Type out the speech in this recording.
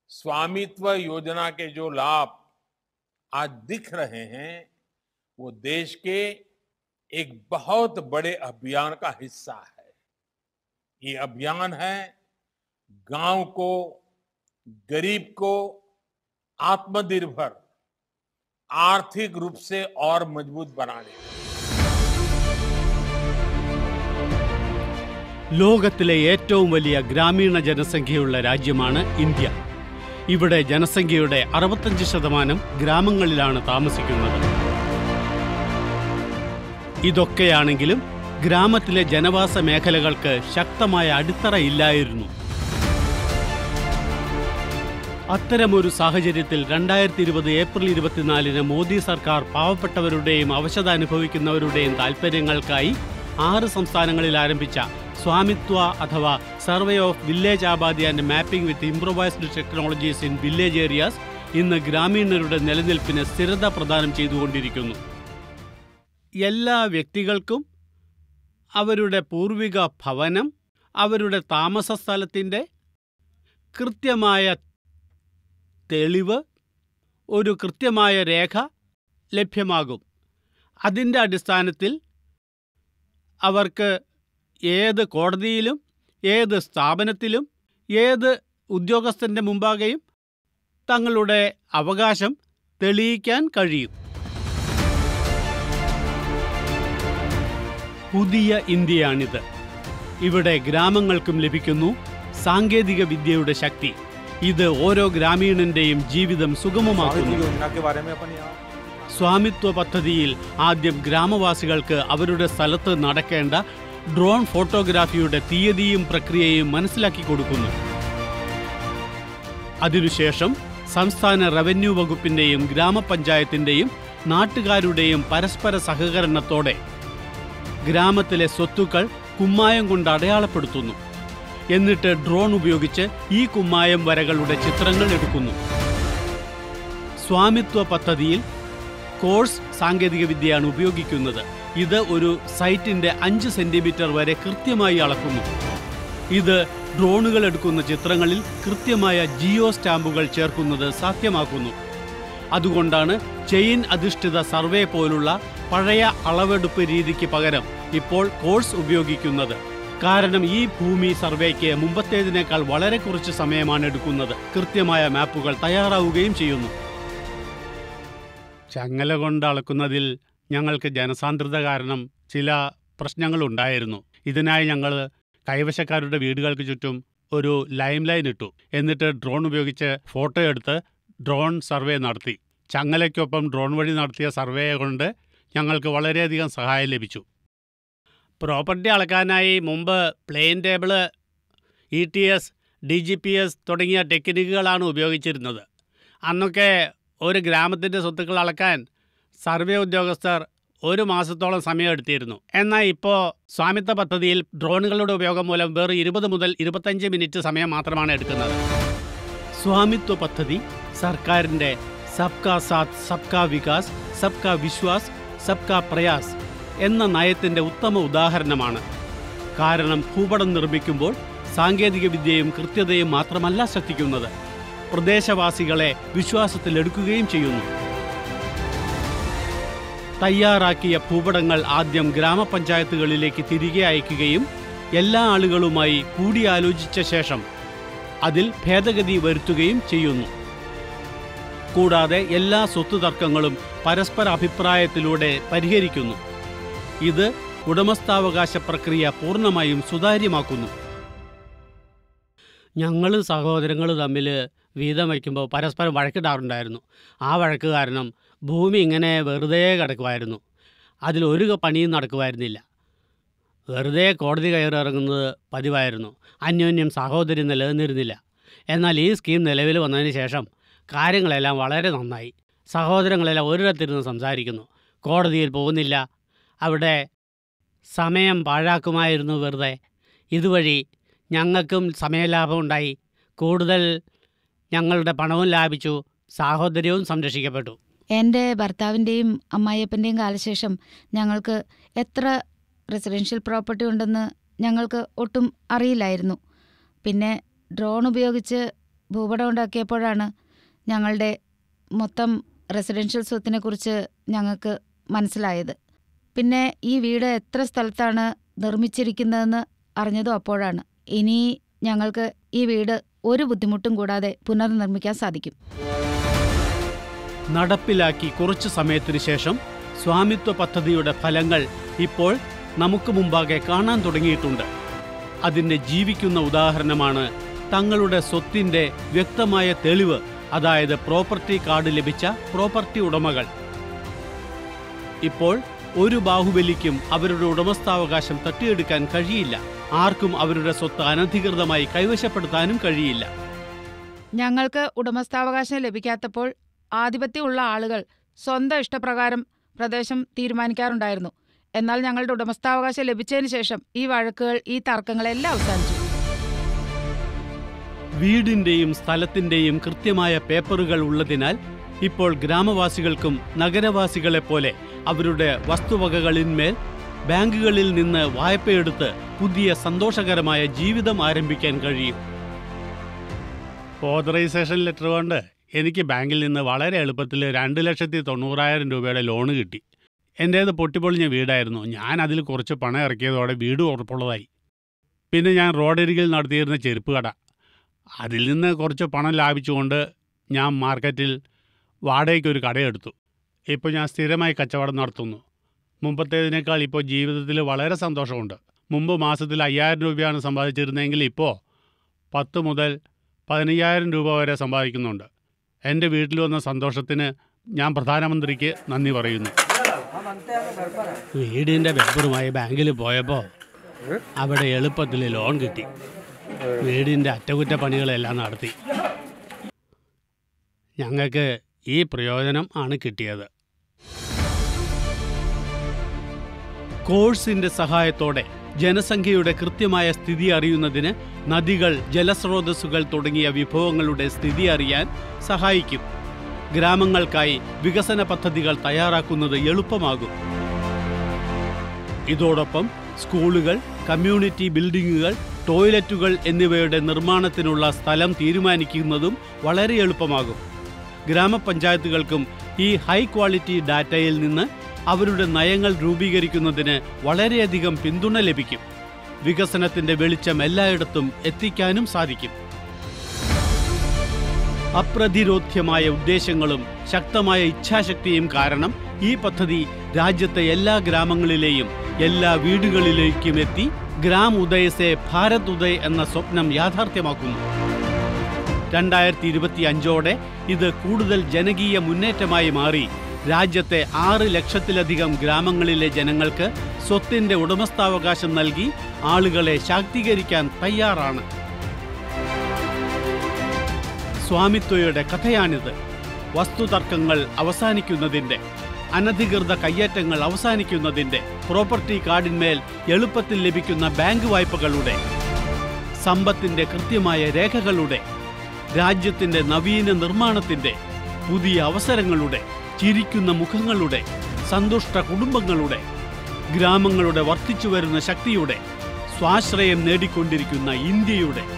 स्वामित्व योजना के जो लाभ आज दिख रहे हैं वो देश के एक बहुत बड़े अभियान का हिस्सा है ये अभियान है गांव को गरीब को आत्मनिर्भर आर्थिक रूप से और मजबूत बनाने का ലോകത്തിലെ ഏറ്റവും വലിയ ഗ്രാമീണ ജനസംഖ്യയുള്ള രാജ്യമാണ് ഇന്ത്യ ഇവിടെ ജനസംഖ്യയുടെ അറുപത്തഞ്ച് ശതമാനം ഗ്രാമങ്ങളിലാണ് താമസിക്കുന്നത് ഇതൊക്കെയാണെങ്കിലും ഗ്രാമത്തിലെ ജനവാസ മേഖലകൾക്ക് ശക്തമായ അടിത്തറ ഇല്ലായിരുന്നു അത്തരമൊരു സാഹചര്യത്തിൽ രണ്ടായിരത്തി ഇരുപത് ഏപ്രിൽ ഇരുപത്തിനാലിന് മോദി സർക്കാർ പാവപ്പെട്ടവരുടെയും അവശത അനുഭവിക്കുന്നവരുടെയും താൽപ്പര്യങ്ങൾക്കായി ആറ് സംസ്ഥാനങ്ങളിൽ ആരംഭിച്ച സ്വാമിത്വ അഥവാ survey of village Abadi and mapping with improvised technologies in village areas ഇന്ന് ഗ്രാമീണരുടെ നിലനിൽപ്പിന് സ്ഥിരത പ്രദാനം ചെയ്തുകൊണ്ടിരിക്കുന്നു എല്ലാ വ്യക്തികൾക്കും അവരുടെ പൂർവിക ഭവനം അവരുടെ താമസ സ്ഥലത്തിൻ്റെ കൃത്യമായ തെളിവ് ഒരു കൃത്യമായ രേഖ ലഭ്യമാകും അതിൻ്റെ അടിസ്ഥാനത്തിൽ അവർക്ക് ഏത് കോടതിയിലും ഏത് സ്ഥാപനത്തിലും ഏത് ഉദ്യോഗസ്ഥൻ്റെ മുമ്പാകെയും തങ്ങളുടെ അവകാശം തെളിയിക്കാൻ കഴിയും പുതിയ ഇന്ത്യയാണിത് ഇവിടെ ഗ്രാമങ്ങൾക്കും ലഭിക്കുന്നു സാങ്കേതിക വിദ്യയുടെ ശക്തി ഇത് ഓരോ ഗ്രാമീണന്റെയും ജീവിതം സുഗമമാക്കുന്നു योजना के बारे में अपन यहाँ സ്വാമിത്വ പദ്ധതിയിൽ ആദ്യം ഗ്രാമവാസികൾക്ക് അവരുടെ സ്ഥലത്ത് നടക്കേണ്ട ഡ്രോൺ ഫോട്ടോഗ്രാഫിയുടെ തീയതിയും പ്രക്രിയയും മനസ്സിലാക്കി കൊടുക്കുന്നു അതിനുശേഷം സംസ്ഥാന റവന്യൂ വകുപ്പിന്റെയും ഗ്രാമപഞ്ചായത്തിന്റെയും നാട്ടുകാരുടെയും പരസ്പര സഹകരണത്തോടെ ഗ്രാമത്തിലെ സ്വത്തുക്കൾ കുമ്മായം കൊണ്ട് അടയാളപ്പെടുത്തുന്നു എന്നിട്ട് ഡ്രോൺ ഉപയോഗിച്ച് ഈ കുമ്മായം വരകളുടെ ചിത്രങ്ങൾ എടുക്കുന്നു സ്വാമിത്വ പദ്ധതിയിൽ കോഴ്സ് സാങ്കേതികവിദ്യയാണ് ഉപയോഗിക്കുന്നത് ഇത് ഒരു സൈറ്റിന്റെ അഞ്ച് സെന്റിമീറ്റർ വരെ കൃത്യമായി അളക്കുന്നു ഇത് ഡ്രോണുകൾ എടുക്കുന്ന ചിത്രങ്ങളിൽ കൃത്യമായ ജിയോ സ്റ്റാമ്പുകൾ ചേർക്കുന്നത് സാധ്യമാക്കുന്നു അതുകൊണ്ടാണ് ചെയിൻ അധിഷ്ഠിത സർവേ പോലുള്ള പഴയ അളവെടുപ്പ് രീതിക്ക് പകരം ഇപ്പോൾ കോഴ്സ് ഉപയോഗിക്കുന്നത് കാരണം ഈ ഭൂമി സർവേക്ക് മുമ്പത്തേതിനേക്കാൾ വളരെ കുറച്ച് സമയമാണ് എടുക്കുന്നത് കൃത്യമായ മാപ്പുകൾ തയ്യാറാവുകയും ചെയ്യുന്നു ചങ്ങല കൊണ്ട് അളക്കുന്നതിൽ ഞങ്ങൾക്ക് ജനസാന്ദ്രത കാരണം ചില പ്രശ്നങ്ങളുണ്ടായിരുന്നു ഇതിനായി ഞങ്ങൾ കൈവശക്കാരുടെ വീടുകൾക്ക് ചുറ്റും ഒരു ലൈം ലൈൻ ഇട്ടു എന്നിട്ട് ഡ്രോൺ ഉപയോഗിച്ച് ഫോട്ടോ എടുത്ത് ഡ്രോൺ സർവേ നടത്തി ചങ്ങലയ്ക്കൊപ്പം ഡ്രോൺ വഴി നടത്തിയ സർവേ കൊണ്ട് ഞങ്ങൾക്ക് വളരെയധികം സഹായം ലഭിച്ചു പ്രോപ്പർട്ടി അളക്കാനായി മുമ്പ് plain table E T S D G P S തുടങ്ങിയ ടെക്നിക്കുകളാണ് ഉപയോഗിച്ചിരുന്നത് അന്നൊക്കെ ഒരു ഗ്രാമത്തിൻ്റെ സ്വത്തുക്കൾ അളക്കാൻ സർവേ ഉദ്യോഗസ്ഥർ ഒരു മാസത്തോളം സമയമെടുത്തിരുന്നു എന്നാൽ ഇപ്പോൾ സ്വാമിത്വ പദ്ധതിയിൽ ഡ്രോണുകളുടെ ഉപയോഗം മൂലം വെറും ഇരുപത് മുതൽ ഇരുപത്തഞ്ച് മിനിറ്റ് സമയം മാത്രമാണ് എടുക്കുന്നത് സ്വാമിത്വ പദ്ധതി സർക്കാരിൻ്റെ സബ്കാ സാത്ത് സബ്കാ വികാസ് സബ്കാ വിശ്വാസ് സബ്കാ പ്രയാസ് എന്ന നയത്തിൻ്റെ ഉത്തമ ഉദാഹരണമാണ് കാരണം ഭൂപടം നിർമ്മിക്കുമ്പോൾ സാങ്കേതികവിദ്യയും കൃത്യതയും മാത്രമല്ല ശ്രദ്ധിക്കുന്നത് പ്രദേശവാസികളെ വിശ്വാസത്തിലെടുക്കുകയും ചെയ്യുന്നു തയ്യാറാക്കിയ ഭൂപടങ്ങൾ ആദ്യം ഗ്രാമപഞ്ചായത്തുകളിലേക്ക് തിരികെ അയക്കുകയും എല്ലാ ആളുകളുമായി കൂടിയാലോചിച്ച ശേഷം അതിൽ ഭേദഗതി വരുത്തുകയും ചെയ്യുന്നു കൂടാതെ എല്ലാ സ്വത്ത് തർക്കങ്ങളും പരസ്പര അഭിപ്രായത്തിലൂടെ പരിഹരിക്കുന്നു ഇത് ഉടമസ്ഥാവകാശ പ്രക്രിയ പൂർണ്ണമായും സുതാര്യമാക്കുന്നു ഞങ്ങൾ സഹോദരങ്ങൾ തമ്മിൽ വീതം വയ്ക്കുമ്പോൾ പരസ്പരം വഴക്കിടാറുണ്ടായിരുന്നു ആ വഴക്ക് കാരണം ഭൂമി ഇങ്ങനെ വെറുതെ കിടക്കുമായിരുന്നു അതിലൊരു പണിയും നടക്കുമായിരുന്നില്ല വെറുതെ കോടതി കയറിറങ്ങുന്നത് പതിവായിരുന്നു അന്യോന്യം സഹോദരി നിലനിന്നിരുന്നില്ല എന്നാൽ ഈ സ്കീം നിലവിൽ വന്നതിന് ശേഷം കാര്യങ്ങളെല്ലാം വളരെ നന്നായി സഹോദരങ്ങളെല്ലാം ഒരിടത്തിരുന്ന് സംസാരിക്കുന്നു കോടതിയിൽ പോകുന്നില്ല അവിടെ സമയം പാഴാക്കുമായിരുന്നു വെറുതെ ഇതുവഴി ഞങ്ങൾക്കും സമയലാഭം ഉണ്ടായി കൂടുതൽ ഞങ്ങളുടെ പണവും ലാഭിച്ചു സാഹോദര്യവും സംരക്ഷിക്കപ്പെട്ടു എൻ്റെ ഭർത്താവിൻ്റെയും അമ്മായിയപ്പൻ്റെയും കാലശേഷം ഞങ്ങൾക്ക് എത്ര റെസിഡൻഷ്യൽ പ്രോപ്പർട്ടി ഉണ്ടെന്ന് ഞങ്ങൾക്ക് ഒട്ടും അറിയില്ലായിരുന്നു പിന്നെ ഡ്രോൺ ഉപയോഗിച്ച് ഭൂപടം ഉണ്ടാക്കിയപ്പോഴാണ് ഞങ്ങളുടെ മൊത്തം റെസിഡൻഷ്യൽ സ്വത്തിനെക്കുറിച്ച് ഞങ്ങൾക്ക് മനസ്സിലായത് പിന്നെ ഈ വീട് എത്ര സ്ഥലത്താണ് നിർമ്മിച്ചിരിക്കുന്നതെന്ന് അറിഞ്ഞതും അപ്പോഴാണ് ഇനി ഞങ്ങൾക്ക് ഈ വീട് ഒരു ബുദ്ധിമുട്ടും കൂടാതെ പുനർനിർമ്മിക്കാൻ സാധിക്കും നടപ്പിലാക്കി കുറച്ചു സമയത്തിനു ശേഷം സ്വാമിത്വ പദ്ധതിയുടെ ഫലങ്ങൾ ഇപ്പോൾ നമുക്ക് മുമ്പാകെ കാണാൻ തുടങ്ങിയിട്ടുണ്ട് അതിൻ്റെ ജീവിക്കുന്ന ഉദാഹരണമാണ് തങ്ങളുടെ സ്വത്തിൻ്റെ വ്യക്തമായ തെളിവ് അതായത് പ്രോപ്പർട്ടി കാർഡ് ലഭിച്ച പ്രോപ്പർട്ടി ഉടമകൾ ഇപ്പോൾ ഒരു ബാഹുബലിക്കും അവരുടെ ഉടമസ്ഥാവകാശം തട്ടിയെടുക്കാൻ കഴിയില്ല ആർക്കും അവരുടെ സ്വത്ത് അനധികൃതമായി കൈവശപ്പെടുത്താനും കഴിയില്ല ഞങ്ങൾക്ക് ഉടമസ്ഥാവകാശം ലഭിക്കാത്തപ്പോൾ ആധിപത്യമുള്ള ആളുകൾ സ്വന്തം ഇഷ്ടപ്രകാരം പ്രദേശം തീരുമാനിക്കാറുണ്ടായിരുന്നു എന്നാൽ ഞങ്ങളുടെ ഉടമസ്ഥാവകാശം ലഭിച്ചതിന് ശേഷം ഈ വഴക്കുകൾ ഈ തർക്കങ്ങളെല്ലാം അവസാനിച്ചു വീടിന്റെയും സ്ഥലത്തിന്റെയും കൃത്യമായ പേപ്പറുകൾ ഉള്ളതിനാൽ ഇപ്പോൾ ഗ്രാമവാസികൾക്കും നഗരവാസികളെ പോലെ അവരുടെ വസ്തുവകകളിന്മേൽ ബാങ്കുകളിൽ നിന്ന് വായ്പയെടുത്ത് പുതിയ സന്തോഷകരമായ ജീവിതം ആരംഭിക്കാൻ കഴിയും ഓതറൈസേഷൻ ലെറ്റർ കൊണ്ട് എനിക്ക് ബാങ്കിൽ നിന്ന് വളരെ എളുപ്പത്തിൽ രണ്ട് ലക്ഷത്തി തൊണ്ണൂറായിരം രൂപയുടെ ലോണ് കിട്ടി എൻ്റേത് പൊട്ടിപ്പൊളിഞ്ഞ വീടായിരുന്നു ഞാൻ അതിൽ കുറച്ച് പണം ഇറക്കിയതോടെ വീട് ഉറപ്പുള്ളതായി പിന്നെ ഞാൻ റോഡരികിൽ നടത്തിയിരുന്ന ചെരുപ്പ് കട അതിൽ നിന്ന് കുറച്ച് പണം ലാഭിച്ചുകൊണ്ട് ഞാൻ മാർക്കറ്റിൽ വാടകയ്ക്ക് ഒരു കടയെടുത്തു ഇപ്പോൾ ഞാൻ സ്ഥിരമായി കച്ചവടം നടത്തുന്നു മുമ്പത്തേതിനേക്കാൾ ഇപ്പോൾ ജീവിതത്തിൽ വളരെ സന്തോഷമുണ്ട് മുമ്പ് മാസത്തിൽ അയ്യായിരം രൂപയാണ് സമ്പാദിച്ചിരുന്നതെങ്കിൽ ഇപ്പോൾ പത്ത് മുതൽ പതിനയ്യായിരം രൂപ വരെ സമ്പാദിക്കുന്നുണ്ട് എൻ്റെ വീട്ടിൽ വന്ന സന്തോഷത്തിന് ഞാൻ പ്രധാനമന്ത്രിക്ക് നന്ദി പറയുന്നു വീടിൻ്റെ പേപ്പറുമായി ബാങ്കിൽ പോയപ്പോൾ അവിടെ എളുപ്പത്തിൽ ലോൺ കിട്ടി വീടിൻ്റെ അറ്റകുറ്റപ്പണികളെല്ലാം നടത്തി ഞങ്ങൾക്ക് ഈ പ്രയോജനം ആണ് കിട്ടിയത് കോഴ്സിന്റെ സഹായത്തോടെ ജനസംഖ്യയുടെ കൃത്യമായ സ്ഥിതി അറിയുന്നതിന് നദികൾ ജലസ്രോതസ്സുകൾ തുടങ്ങിയ വിഭവങ്ങളുടെ സ്ഥിതി അറിയാൻ സഹായിക്കും ഗ്രാമങ്ങൾക്കായി വികസന പദ്ധതികൾ തയ്യാറാക്കുന്നത് എളുപ്പമാകും ഇതോടൊപ്പം സ്കൂളുകൾ കമ്മ്യൂണിറ്റി ബിൽഡിങ്ങുകൾ ടോയ്ലറ്റുകൾ എന്നിവയുടെ നിർമ്മാണത്തിനുള്ള സ്ഥലം തീരുമാനിക്കുന്നതും വളരെ എളുപ്പമാകും ഗ്രാമപഞ്ചായത്തുകൾക്കും ഈ ഹൈ ക്വാളിറ്റി ഡാറ്റയിൽ നിന്ന് അവരുടെ നയങ്ങൾ രൂപീകരിക്കുന്നതിന് വളരെയധികം പിന്തുണ ലഭിക്കും വികസനത്തിന്റെ വെളിച്ചം എല്ലായിടത്തും എത്തിക്കാനും സാധിക്കും അപ്രതിരോധ്യമായ ഉദ്ദേശങ്ങളും ശക്തമായ ഇച്ഛാശക്തിയും കാരണം ഈ പദ്ധതി രാജ്യത്തെ എല്ലാ ഗ്രാമങ്ങളിലെയും എല്ലാ വീടുകളിലേക്കും എത്തി ഗ്രാം ഉദയസെ ഭാരത് ഉദയ് എന്ന സ്വപ്നം യാഥാർത്ഥ്യമാക്കുന്നു രണ്ടായിരത്തി ഇരുപത്തി അഞ്ചോടെ ഇത് കൂടുതൽ ജനകീയ മുന്നേറ്റമായി മാറി രാജ്യത്തെ ആറ് ലക്ഷത്തിലധികം ഗ്രാമങ്ങളിലെ ജനങ്ങൾക്ക് സ്വത്തിന്റെ ഉടമസ്ഥാവകാശം നൽകി ആളുകളെ ശാക്തീകരിക്കാൻ തയ്യാറാണ് സ്വാമിത്വയുടെ കഥയാണിത് വസ്തുതർക്കങ്ങൾ അവസാനിക്കുന്നതിൻ്റെ അനധികൃത കയ്യേറ്റങ്ങൾ അവസാനിക്കുന്നതിൻ്റെ പ്രോപ്പർട്ടി കാർഡിന്മേൽ എളുപ്പത്തിൽ ലഭിക്കുന്ന ബാങ്ക് വായ്പകളുടെ സമ്പത്തിന്റെ കൃത്യമായ രേഖകളുടെ രാജ്യത്തിന്റെ നവീന നിർമ്മാണത്തിന്റെ പുതിയ അവസരങ്ങളുടെ ചിരിക്കുന്ന മുഖങ്ങളുടെ സന്തുഷ്ട കുടുംബങ്ങളുടെ ഗ്രാമങ്ങളുടെ വർദ്ധിച്ചു വരുന്ന ശക്തിയുടെ സ്വാശ്രയം നേടിക്കൊണ്ടിരിക്കുന്ന ഇന്ത്യയുടെ